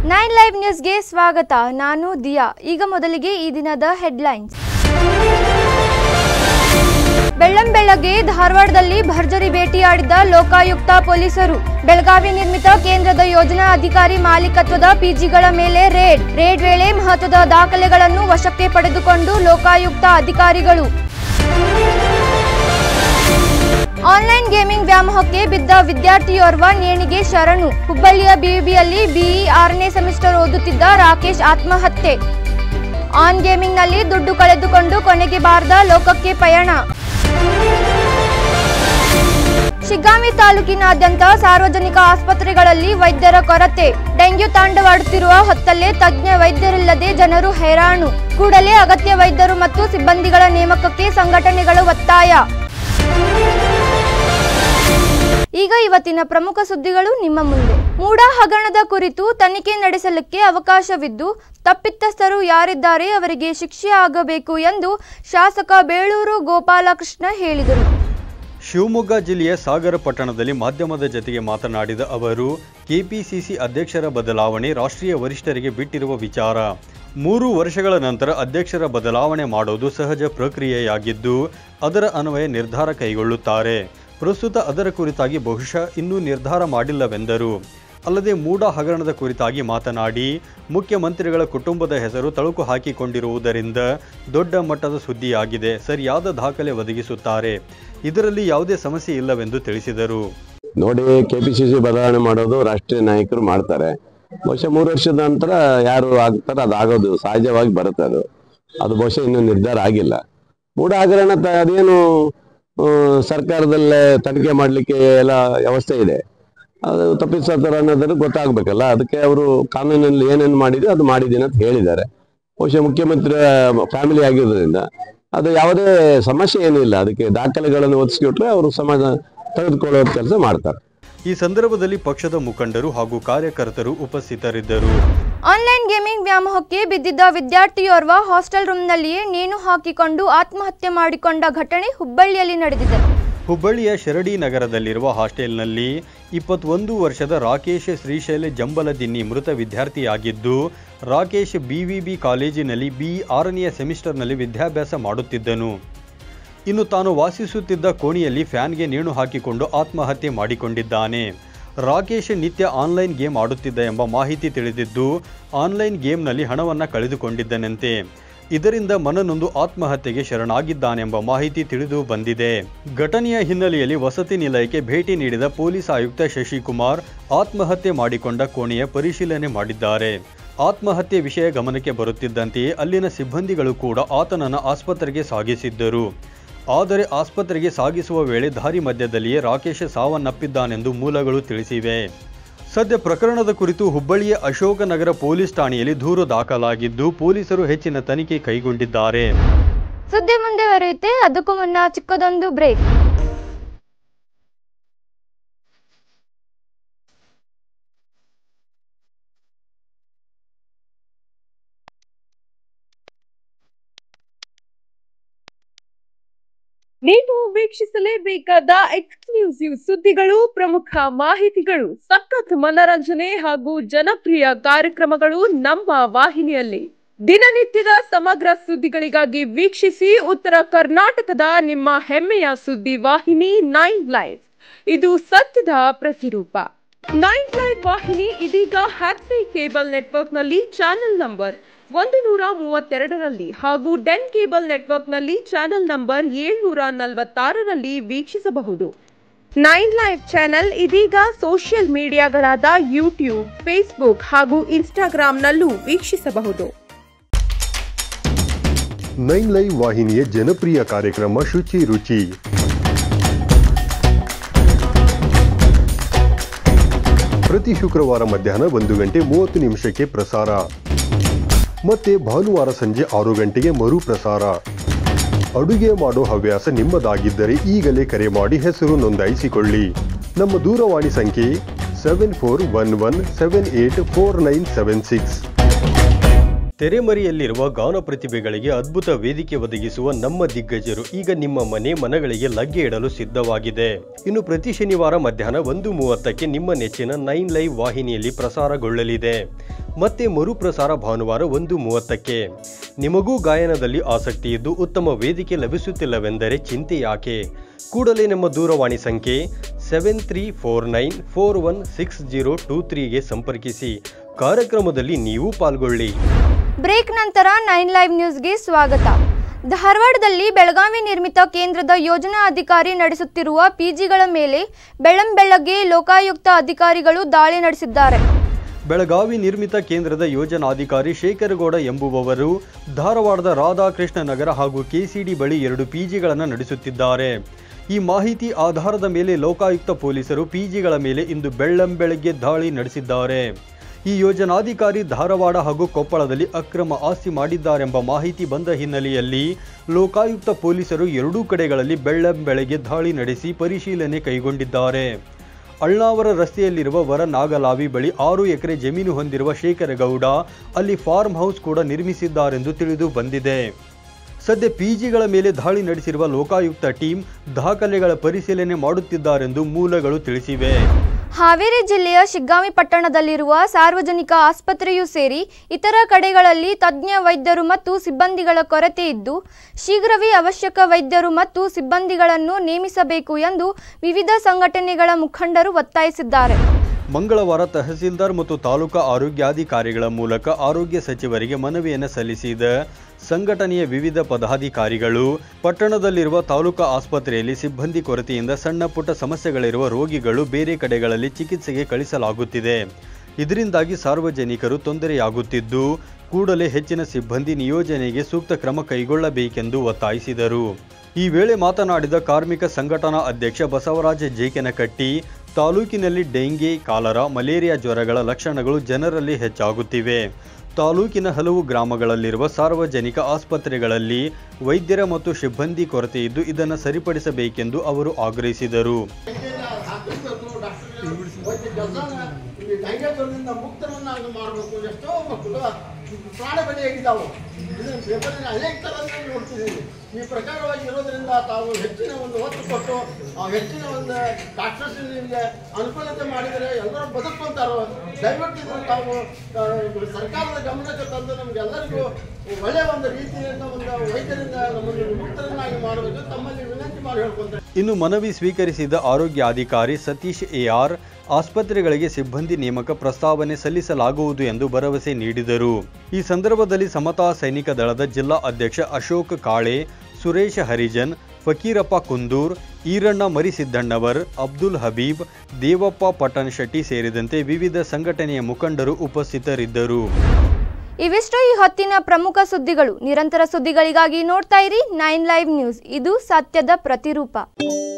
nine live ನ್ಯೂಸ್ಗೆ ಸ್ವಾಗತ ನಾನು ದಿಯಾ ಈಗ ಮೊದಲಿಗೆ ಈ ದಿನದ ಹೆಡ್ಲೈನ್ಸ್ ಬೆಳ್ಳಂಬೆಳಗ್ಗೆ ಧಾರವಾಡದಲ್ಲಿ ಭರ್ಜರಿ ಭೇಟಿಯಾಡಿದ ಲೋಕಾಯುಕ್ತ ಪೊಲೀಸರು ಬೆಳಗಾವಿ ನಿರ್ಮಿತ ಕೇಂದ್ರದ ಯೋಜನಾ ಅಧಿಕಾರಿ ಮಾಲೀಕತ್ವದ ಪಿಜಿಗಳ ಮೇಲೆ ರೇಡ್ ರೇಡ್ ವೇಳೆ ಮಹತ್ವದ ದಾಖಲೆಗಳನ್ನು ವಶಕ್ಕೆ ಪಡೆದುಕೊಂಡು ಲೋಕಾಯುಕ್ತ ಅಧಿಕಾರಿಗಳು ಆನ್ಲೈನ್ ಗೇಮಿಂಗ್ ವ್ಯಾಮೋಹಕ್ಕೆ ಬಿದ್ದ ವಿದ್ಯಾರ್ಥಿಯೋರ್ವ ನೇಣಿಗೆ ಶರಣು ಹುಬ್ಬಳ್ಳಿಯ ಬಿಯುಬಿಯಲ್ಲಿ ಬಿಇ ಆರನೇ ಸೆಮಿಸ್ಟರ್ ಓದುತ್ತಿದ್ದ ರಾಕೇಶ್ ಆತ್ಮಹತ್ಯೆ ಆನ್ ಗೇಮಿಂಗ್ನಲ್ಲಿ ದುಡ್ಡು ಕಳೆದುಕೊಂಡು ಕೊನೆಗೆ ಬಾರದ ಲೋಕಕ್ಕೆ ಪಯಣ ಶಿಗ್ಗಾಂವಿ ತಾಲೂಕಿನಾದ್ಯಂತ ಸಾರ್ವಜನಿಕ ಆಸ್ಪತ್ರೆಗಳಲ್ಲಿ ವೈದ್ಯರ ಕೊರತೆ ಡೆಂಗ್ಯೂ ತಾಂಡವಾಡುತ್ತಿರುವ ಹೊತ್ತಲ್ಲೇ ತಜ್ಞ ವೈದ್ಯರಿಲ್ಲದೆ ಜನರು ಹೈರಾಣು ಕೂಡಲೇ ಅಗತ್ಯ ವೈದ್ಯರು ಮತ್ತು ಸಿಬ್ಬಂದಿಗಳ ನೇಮಕಕ್ಕೆ ಸಂಘಟನೆಗಳು ಒತ್ತಾಯ ಈಗ ಇವತ್ತಿನ ಪ್ರಮುಖ ಸುದ್ದಿಗಳು ನಿಮ್ಮ ಮುಂದೆ ಮೂಡಾ ಹಗರಣದ ಕುರಿತು ತನಿಖೆ ನಡೆಸಲಿಕ್ಕೆ ಅವಕಾಶವಿದ್ದು ತಪ್ಪಿತಸ್ಥರು ಯಾರಿದ್ದಾರೆ ಅವರಿಗೆ ಶಿಕ್ಷೆ ಆಗಬೇಕು ಎಂದು ಶಾಸಕ ಬೇಳೂರು ಗೋಪಾಲಕೃಷ್ಣ ಹೇಳಿದರು ಶಿವಮೊಗ್ಗ ಜಿಲ್ಲೆಯ ಸಾಗರ ಪಟ್ಟಣದಲ್ಲಿ ಮಾಧ್ಯಮದ ಜತೆಗೆ ಮಾತನಾಡಿದ ಅವರು ಕೆಪಿಸಿಸಿ ಅಧ್ಯಕ್ಷರ ಬದಲಾವಣೆ ರಾಷ್ಟ್ರೀಯ ವರಿಷ್ಠರಿಗೆ ಬಿಟ್ಟಿರುವ ವಿಚಾರ ಮೂರು ವರ್ಷಗಳ ನಂತರ ಅಧ್ಯಕ್ಷರ ಬದಲಾವಣೆ ಮಾಡೋದು ಸಹಜ ಪ್ರಕ್ರಿಯೆಯಾಗಿದ್ದು ಅದರ ಅನ್ವಯ ನಿರ್ಧಾರ ಕೈಗೊಳ್ಳುತ್ತಾರೆ ಪ್ರಸ್ತುತ ಅದರ ಕುರಿತಾಗಿ ಬಹುಶಃ ಇನ್ನೂ ನಿರ್ಧಾರ ಮಾಡಿಲ್ಲವೆಂದರು ಅಲ್ಲದೆ ಮೂಡ ಹಗರಣದ ಕುರಿತಾಗಿ ಮಾತನಾಡಿ ಮುಖ್ಯಮಂತ್ರಿಗಳ ಕುಟುಂಬದ ಹೆಸರು ತಳುಕು ಹಾಕಿಕೊಂಡಿರುವುದರಿಂದ ದೊಡ್ಡ ಮಟ್ಟದ ಸುದ್ದಿಯಾಗಿದೆ ಸರಿಯಾದ ದಾಖಲೆ ಒದಗಿಸುತ್ತಾರೆ ಇದರಲ್ಲಿ ಯಾವುದೇ ಸಮಸ್ಯೆ ಇಲ್ಲವೆಂದು ತಿಳಿಸಿದರು ನೋಡಿ ಕೆ ಪಿ ಸಿ ಸಿ ಬದಲಾವಣೆ ಮಾಡೋದು ರಾಷ್ಟ್ರೀಯ ನಾಯಕರು ಮಾಡ್ತಾರೆ ಬಹುಶಃ ಮೂರು ವರ್ಷದ ನಂತರ ಯಾರು ಆಗ್ತಾರೆ ಅದು ಆಗೋದು ಸಹಜವಾಗಿ ಬರುತ್ತೆ ಅದು ಅದು ಬಹುಶಃ ಇನ್ನೂ ನಿರ್ಧಾರ ಆಗಿಲ್ಲ ಮೂಢ ಹಗರಣ ತ- ಅದೇನು ಆ, ಸರ್ಕಾರದಲ್ಲೇ ತನಿಖೆ ಮಾಡಲಿಕ್ಕೆ ಎಲ್ಲ ವ್ಯವಸ್ಥೆ ಇದೆ ಅದು ತಪ್ಪಿಸ್ತಾರೆ ಅನ್ನೋದ್ರ ಗೊತ್ತಾಗ್ಬೇಕಲ್ಲ ಅದಕ್ಕೆ ಅವರು ಕಾನೂನಲ್ಲಿ ಏನೇನು ಮಾಡಿದ್ರು ಅದು ಮಾಡಿದ್ದೀನಿ ಅಂತ ಹೇಳಿದ್ದಾರೆ ಬಹುಶಃ ಮುಖ್ಯಮಂತ್ರಿ ಫ್ಯಾಮಿಲಿ ಆಗಿರೋದ್ರಿಂದ ಅದು ಯಾವುದೇ ಸಮಸ್ಯೆ ಏನಿಲ್ಲ ಅದಕ್ಕೆ ದಾಖಲೆಗಳನ್ನು ಒದಗಿಸ್ಕೊಟ್ರೆ ಅವರು ಸಮಾಜ ತೆಗೆದುಕೊಳ್ಳೋ ಕೆಲಸ ಮಾಡ್ತಾರೆ ಈ ಸಂದರ್ಭದಲ್ಲಿ ಪಕ್ಷದ ಮುಖಂಡರು ಹಾಗೂ ಕಾರ್ಯಕರ್ತರು ಉಪಸ್ಥಿತರಿದ್ದರು ಆನ್ಲೈನ್ ಗೇಮಿಂಗ್ ವ್ಯಾಮೋಹಕ್ಕೆ ಬಿದ್ದಿದ್ದ ವಿದ್ಯಾರ್ಥಿಯೋರ್ವ ಹಾಸ್ಟೆಲ್ ರೂಮ್ನಲ್ಲಿಯೇ ನೇಣು ಹಾಕಿಕೊಂಡು ಆತ್ಮಹತ್ಯೆ ಮಾಡಿಕೊಂಡ ಘಟನೆ ಹುಬ್ಬಳ್ಳಿಯಲ್ಲಿ ನಡೆದಿದೆ ಹುಬ್ಬಳ್ಳಿಯ ಶಿರಡಿ ನಗರದಲ್ಲಿರುವ ಹಾಸ್ಟೆಲ್ನಲ್ಲಿ ಇಪ್ಪತ್ತೊಂದು ವರ್ಷದ ರಾಕೇಶ್ ಶ್ರೀಶೈಲ ಜಂಬಲದಿನ್ನಿ ಮೃತ ವಿದ್ಯಾರ್ಥಿಯಾಗಿದ್ದು ರಾಕೇಶ್ ಬಿವಿಬಿ ಕಾಲೇಜಿನಲ್ಲಿ ಬಿ ಆರನೆಯ ಸೆಮಿಸ್ಟರ್ನಲ್ಲಿ ವಿದ್ಯಾಭ್ಯಾಸ ಮಾಡುತ್ತಿದ್ದನು ಇನ್ನು ತಾನು ವಾಸಿಸುತ್ತಿದ್ದ ಕೋಣೆಯಲ್ಲಿ ಫ್ಯಾನ್ಗೆ ನೇಣು ಹಾಕಿಕೊಂಡು ಆತ್ಮಹತ್ಯೆ ಮಾಡಿಕೊಂಡಿದ್ದಾನೆ ರಾಕೇಶ್ ನಿತ್ಯ ಆನ್ಲೈನ್ ಗೇಮ್ ಆಡುತ್ತಿದ್ದ ಎಂಬ ಮಾಹಿತಿ ತಿಳಿದಿದ್ದು ಆನ್ಲೈನ್ ಗೇಮ್ನಲ್ಲಿ ಹಣವನ್ನು ಕಳೆದುಕೊಂಡಿದ್ದನಂತೆ ಇದರಿಂದ ಮನನೊಂದು ಆತ್ಮಹತ್ಯೆಗೆ ಶರಣಾಗಿದ್ದಾನೆಂಬ ಮಾಹಿತಿ ತಿಳಿದು ಬಂದಿದೆ ಘಟನೆಯ ಹಿನ್ನೆಲೆಯಲ್ಲಿ ವಸತಿ ನಿಲಯಕ್ಕೆ ಭೇಟಿ ನೀಡಿದ ಪೊಲೀಸ್ ಆಯುಕ್ತ ಶಶಿಕುಮಾರ್ ಆತ್ಮಹತ್ಯೆ ಮಾಡಿಕೊಂಡ ಕೋಣೆಯ ಪರಿಶೀಲನೆ ಮಾಡಿದ್ದಾರೆ ಆತ್ಮಹತ್ಯೆ ವಿಷಯ ಗಮನಕ್ಕೆ ಬರುತ್ತಿದ್ದಂತೆಯೇ ಅಲ್ಲಿನ ಸಿಬ್ಬಂದಿಗಳು ಕೂಡ ಆತನನ್ನು ಆಸ್ಪತ್ರೆಗೆ ಸಾಗಿಸಿದ್ದರು ಆದರೆ ಆಸ್ಪತ್ರೆಗೆ ಸಾಗಿಸುವ ವೇಳೆ ದಾರಿ ಮಧ್ಯದಲ್ಲಿಯೇ ರಾಕೇಶ್ ಸಾವನ್ನಪ್ಪಿದ್ದಾನೆಂದು ಮೂಲಗಳು ತಿಳಿಸಿವೆ ಸದ್ಯ ಪ್ರಕರಣದ ಕುರಿತು ಹುಬ್ಬಳ್ಳಿಯ ಅಶೋಕನಗರ ಪೊಲೀಸ್ ಠಾಣೆಯಲ್ಲಿ ದೂರು ದಾಖಲಾಗಿದ್ದು ಪೊಲೀಸರು ಹೆಚ್ಚಿನ ತನಿಖೆ ಕೈಗೊಂಡಿದ್ದಾರೆ ಸುದ್ದಿ ಮುಂದೆ ಬರೆಯುತ್ತೆ ಅದಕ್ಕೂ ಮುನ್ನ ಚಿಕ್ಕದೊಂದು ಬ್ರೇಕ್ ನೀವು ವೀಕ್ಷಿಸಲೇಬೇಕಾದ ಎಕ್ಸ್ಕ್ಲೂಸಿವ್ ಸುದ್ದಿಗಳು ಪ್ರಮುಖ ಮಾಹಿತಿಗಳು ಸಖತ್ ಮನರಂಜನೆ ಹಾಗೂ ಜನಪ್ರಿಯ ಕಾರ್ಯಕ್ರಮಗಳು ನಮ್ಮ ವಾಹಿನಿಯಲ್ಲಿ ದಿನನಿತ್ಯದ ಸಮಗ್ರ ಸುದ್ದಿಗಳಿಗಾಗಿ ವೀಕ್ಷಿಸಿ ಉತ್ತರ ಕರ್ನಾಟಕದ ನಿಮ್ಮ ಹೆಮ್ಮೆಯ ಸುದ್ದಿ ವಾಹಿನಿ ನೈನ್ ಲೈವ್ ಇದು ಸತ್ಯದ ಪ್ರತಿರೂಪ ನೈನ್ ಲೈವ್ ವಾಹಿನಿ ಇದೀಗ ಹ್ಯಾಪಿ ಕೇಬಲ್ ನೆಟ್ವರ್ಕ್ನಲ್ಲಿ ಚಾನೆಲ್ ನಂಬರ್ ಒಂದು ನೂರ ಮೂವತ್ತೆರಡರಲ್ಲಿ ಹಾಗೂ ಡೆನ್ ಕೇಬಲ್ ನೆಟ್ವರ್ಕ್ನಲ್ಲಿ ಚಾನೆಲ್ ನಂಬರ್ ಏಳ್ನೂರ ನಲವತ್ತಾರರಲ್ಲಿ ವೀಕ್ಷಿಸಬಹುದು ನೈನ್ ಲೈವ್ ಚಾನೆಲ್ ಇದೀಗ ಸೋಷಿಯಲ್ ಮೀಡಿಯಾಗಳಾದ ಯೂಟ್ಯೂಬ್ ಫೇಸ್ಬುಕ್ ಹಾಗೂ ಇನ್ಸ್ಟಾಗ್ರಾಂನಲ್ಲೂ ವೀಕ್ಷಿಸಬಹುದು ನೈನ್ ಲೈವ್ ವಾಹಿನಿಯ ಜನಪ್ರಿಯ ಕಾರ್ಯಕ್ರಮ ಶುಚಿ ರುಚಿ ಪ್ರತಿ ಶುಕ್ರವಾರ ಮಧ್ಯಾಹ್ನ ಒಂದು ಗಂಟೆ ಮೂವತ್ತು ನಿಮಿಷಕ್ಕೆ ಪ್ರಸಾರ ಮತ್ತೆ ಭಾನುವಾರ ಸಂಜೆ ಆರು ಗಂಟೆಗೆ ಮರು ಪ್ರಸಾರ ಅಡುಗೆ ಮಾಡೋ ಹವ್ಯಾಸ ನಿಮ್ಮದಾಗಿದ್ದರೆ ಈಗಲೇ ಕರೆ ಮಾಡಿ ಹೆಸರು ನೋಂದಾಯಿಸಿಕೊಳ್ಳಿ ನಮ್ಮ ದೂರವಾಣಿ ಸಂಖ್ಯೆ seven four one one seven eight four nine seven six ತೆರೆಮರೆಯಲ್ಲಿರುವ ಗಾನ ಪ್ರತಿಭೆಗಳಿಗೆ ಅದ್ಭುತ ವೇದಿಕೆ ಒದಗಿಸುವ ನಮ್ಮ ದಿಗ್ಗಜರು ಈಗ ನಿಮ್ಮ ಮನೆ ಮನಗಳಿಗೆ ಲಗ್ಗೆ ಇಡಲು ಸಿದ್ಧವಾಗಿದೆ ಇನ್ನು ಪ್ರತಿ ಶನಿವಾರ ಮಧ್ಯಾಹ್ನ ಒಂದು ಮೂವತ್ತಕ್ಕೆ ನಿಮ್ಮ ನೆಚ್ಚಿನ ನೈನ್ ಲೈವ್ ವಾಹಿನಿಯಲ್ಲಿ ಪ್ರಸಾರಗೊಳ್ಳಲಿದೆ ಮತ್ತೆ ಮರುಪ್ರಸಾರ ಭಾನುವಾರ ಒಂದು ಮೂವತ್ತಕ್ಕೆ ನಿಮಗೂ ಗಾಯನದಲ್ಲಿ ಆಸಕ್ತಿ ಇದ್ದು ಉತ್ತಮ ವೇದಿಕೆ ಲಭಿಸುತ್ತಿಲ್ಲವೆಂದರೆ ಚಿಂತೆ ಯಾಕೆ ಕೂಡಲೇ ನಮ್ಮ ದೂರವಾಣಿ ಸಂಖ್ಯೆ seven three four nine four one six zero two ತ್ರೀಗೆ ಸಂಪರ್ಕಿಸಿ ಕಾರ್ಯಕ್ರಮದಲ್ಲಿ ನೀವು ಪಾಲ್ಗೊಳ್ಳಿ ಬ್ರೇಕ್ ನಂತರ ನೈನ್ ಲೈವ್ ನ್ಯೂಸ್ಗೆ ಸ್ವಾಗತ ಧಾರವಾಡದಲ್ಲಿ ಬೆಳಗಾವಿ ನಿರ್ಮಿತ ಕೇಂದ್ರದ ಯೋಜನಾ ಅಧಿಕಾರಿ ನಡೆಸುತ್ತಿರುವ ಪಿಜಿಗಳ ಮೇಲೆ ಬೆಳ್ಳಂಬೆಳಗ್ಗೆ ಲೋಕಾಯುಕ್ತ ಅಧಿಕಾರಿಗಳು ದಾಳಿ ನಡೆಸಿದ್ದಾರೆ ಬೆಳಗಾವಿ ನಿರ್ಮಿತ ಕೇಂದ್ರದ ಯೋಜನಾಧಿಕಾರಿ ಶೇಖರಗೌಡ ಎಂಬುವವರು ಧಾರವಾಡದ ರಾಧಾಕೃಷ್ಣ ನಗರ ಹಾಗೂ ಕೆಸಿಡಿ ಬಳಿ ಎರಡು ಪಿಜಿಗಳನ್ನು ನಡೆಸುತ್ತಿದ್ದಾರೆ ಈ ಮಾಹಿತಿ ಆಧಾರದ ಮೇಲೆ ಲೋಕಾಯುಕ್ತ ಪೊಲೀಸರು ಪಿಜಿಗಳ ಮೇಲೆ ಇಂದು ಬೆಳ್ಳಂಬೆಳಗ್ಗೆ ದಾಳಿ ನಡೆಸಿದ್ದಾರೆ ಈ ಯೋಜನಾಧಿಕಾರಿ ಧಾರವಾಡ ಹಾಗೂ ಕೊಪ್ಪಳದಲ್ಲಿ ಅಕ್ರಮ ಆಸ್ತಿ ಮಾಡಿದ್ದಾರೆಂಬ ಮಾಹಿತಿ ಬಂದ ಹಿನ್ನೆಲೆಯಲ್ಲಿ ಲೋಕಾಯುಕ್ತ ಪೊಲೀಸರು ಎರಡೂ ಕಡೆಗಳಲ್ಲಿ ಬೆಳ್ಳಂಬೆಳಗ್ಗೆ ದಾಳಿ ನಡೆಸಿ ಪರಿಶೀಲನೆ ಕೈಗೊಂಡಿದ್ದಾರೆ ಅಳ್ನಾವರ ರಸ್ತೆಯಲ್ಲಿರುವ ವರ ನಾಗಲಾವಿ ಬಳಿ ಆರು ಎಕರೆ ಜಮೀನು ಹೊಂದಿರುವ ಶೇಖರಗೌಡ ಅಲ್ಲಿ ಫಾರ್ಮ್ ಹೌಸ್ ಕೂಡ ನಿರ್ಮಿಸಿದ್ದಾರೆಂದು ತಿಳಿದು ಬಂದಿದೆ ಸದ್ಯ ಪಿಜಿಗಳ ಮೇಲೆ ದಾಳಿ ನಡೆಸಿರುವ ಲೋಕಾಯುಕ್ತ ಟೀಮ್ ದಾಖಲೆಗಳ ಪರಿಶೀಲನೆ ಮಾಡುತ್ತಿದ್ದಾರೆಂದು ಮೂಲಗಳು ತಿಳಿಸಿವೆ ಹಾವೇರಿ ಜಿಲ್ಲೆಯ ಶಿಗ್ಗಾಂವಿ ಪಟ್ಟಣದಲ್ಲಿರುವ ಸಾರ್ವಜನಿಕ ಆಸ್ಪತ್ರೆಯೂ ಸೇರಿ ಇತರ ಕಡೆಗಳಲ್ಲಿ ತಜ್ಞ ವೈದ್ಯರು ಮತ್ತು ಸಿಬ್ಬಂದಿಗಳ ಕೊರತೆ ಇದ್ದು ಶೀಘ್ರವೇ ಅವಶ್ಯಕ ವೈದ್ಯರು ಮತ್ತು ಸಿಬ್ಬಂದಿಗಳನ್ನು ನೇಮಿಸಬೇಕು ಎಂದು ವಿವಿಧ ಸಂಘಟನೆಗಳ ಮುಖಂಡರು ಒತ್ತಾಯಿಸಿದ್ದಾರೆ ಮಂಗಳವಾರ ತಹಸೀಲ್ದಾರ್ ಮತ್ತು ತಾಲೂಕಾ ಆರೋಗ್ಯಾಧಿಕಾರಿಗಳ ಮೂಲಕ ಆರೋಗ್ಯ ಸಚಿವರಿಗೆ ಮನವಿಯನ್ನು ಸಲ್ಲಿಸಿದ ಸಂಘಟನೆಯ ವಿವಿಧ ಪದಾಧಿಕಾರಿಗಳು ಪಟ್ಟಣದಲ್ಲಿರುವ ತಾಲೂಕಾ ಆಸ್ಪತ್ರೆಯಲ್ಲಿ ಸಿಬ್ಬಂದಿ ಕೊರತೆಯಿಂದ ಸಣ್ಣ ಪುಟ್ಟ ಸಮಸ್ಯೆಗಳಿರುವ ರೋಗಿಗಳು ಬೇರೆ ಕಡೆಗಳಲ್ಲಿ ಚಿಕಿತ್ಸೆಗೆ ಕಳಿಸಲಾಗುತ್ತಿದೆ ಇದರಿಂದಾಗಿ ಸಾರ್ವಜನಿಕರು ತೊಂದರೆಯಾಗುತ್ತಿದ್ದು ಕೂಡಲೇ ಹೆಚ್ಚಿನ ಸಿಬ್ಬಂದಿ ನಿಯೋಜನೆಗೆ ಸೂಕ್ತ ಕ್ರಮ ಕೈಗೊಳ್ಳಬೇಕೆಂದು ಒತ್ತಾಯಿಸಿದರು ಈ ವೇಳೆ ಮಾತನಾಡಿದ ಕಾರ್ಮಿಕ ಸಂಘಟನಾ ಅಧ್ಯಕ್ಷ ಬಸವರಾಜ ಜೇಕೆನಕಟ್ಟಿ ತಾಲೂಕಿನಲ್ಲಿ ಡೆಂಗಿ ಕಾಲರ ಮಲೇರಿಯಾ ಜ್ವರಗಳ ಲಕ್ಷಣಗಳು ಜನರಲ್ಲಿ ಹೆಚ್ಚಾಗುತ್ತಿವೆ ತಾಲೂಕಿನ ಹಲವು ಗ್ರಾಮಗಳಲ್ಲಿರುವ ಸಾರ್ವಜನಿಕ ಆಸ್ಪತ್ರೆಗಳಲ್ಲಿ ವೈದ್ಯರ ಮತ್ತು ಸಿಬ್ಬಂದಿ ಕೊರತೆ ಇದ್ದು ಇದನ್ನು ಸರಿಪಡಿಸಬೇಕೆಂದು ಅವರು ಆಗ್ರಹಿಸಿದರು ಡೈಂಗೇಜ್ವರದಿಂದ ಮುಕ್ತರನ್ನಾಗಿ ಮಾಡಬೇಕು ಎಷ್ಟೋ ಮಕ್ಕಳು ಪ್ರಾಣ ಬಲಿಯಾಗಿದ್ದಾವೆ ಇದನ್ನು ಪೇಪರಿನ ಅನೇಕ ಥರದಲ್ಲಿ ನೋಡ್ತಿದ್ದೀವಿ ಈ ಪ್ರಕಾರವಾಗಿ ಇರೋದ್ರಿಂದ ತಾವು ಹೆಚ್ಚಿನ ಒಂದು ಒತ್ತು ಕೊಟ್ಟು ಆ ಹೆಚ್ಚಿನ ಒಂದು ಡಾಕ್ಟರ್ಸ್ಗೆ ಅನುಕೂಲತೆ ಮಾಡಿದರೆ ಎಲ್ಲರೂ ಬದುಕುವಂತಾರೋ ದಯವಿಟ್ಟು ಇದನ್ನು ತಾವು ಆ, ಸರ್ಕಾರದ ಗಮನಕ್ಕೆ ತಂದು ನಮಗೆಲ್ಲರಿಗೂ ಒಳ್ಳೆಯ ಒಂದು ರೀತಿಯಿಂದ ಒಂದು ವೈದ್ಯರಿಂದ ನಮ್ಮನ್ನು ಮುಕ್ತರನ್ನಾಗಿ ಮಾಡಬೇಕು ತಮ್ಮಲ್ಲಿ ವಿನಂತಿ ಮಾಡಿ ಹೇಳ್ಕೊಂತಾರೆ ಇನ್ನು ಮನವಿ ಸ್ವೀಕರಿಸಿದ ಆರೋಗ್ಯಾಧಿಕಾರಿ ಸತೀಶ್ ಎಆರ್ ಆಸ್ಪತ್ರೆಗಳಿಗೆ ಸಿಬ್ಬಂದಿ ನೇಮಕ ಪ್ರಸ್ತಾವನೆ ಸಲ್ಲಿಸಲಾಗುವುದು ಎಂದು ಭರವಸೆ ನೀಡಿದರು ಈ ಸಂದರ್ಭದಲ್ಲಿ ಸಮತಾ ಸೈನಿಕ ದಳದ ಜಿಲ್ಲಾ ಅಧ್ಯಕ್ಷ ಅಶೋಕ್ ಕಾಳೆ ಸುರೇಶ ಹರಿಜನ್ ಫಕೀರಪ್ಪ ಕುಂದೂರ್ ಈರಣ್ಣ ಮರಿಸಿದ್ದಣ್ಣವರ್ ಅಬ್ದುಲ್ ಹಬೀಬ್ ದೇವಪ್ಪ ಪಟ್ಟಣ್ ಶೆಟ್ಟಿ ಸೇರಿದಂತೆ ವಿವಿಧ ಸಂಘಟನೆಯ ಮುಖಂಡರು ಉಪಸ್ಥಿತರಿದ್ದರು ಇವಿಷ್ಟು ಈ ಹೊತ್ತಿನ ಪ್ರಮುಖ ಸುದ್ದಿಗಳು ನಿರಂತರ ಸುದ್ದಿಗಳಿಗಾಗಿ ನೋಡ್ತಾ ಇರಿ ನೈನ್ ಲೈವ್ ನ್ಯೂಸ್ ಇದು ಸತ್ಯದ ಪ್ರತಿರೂಪ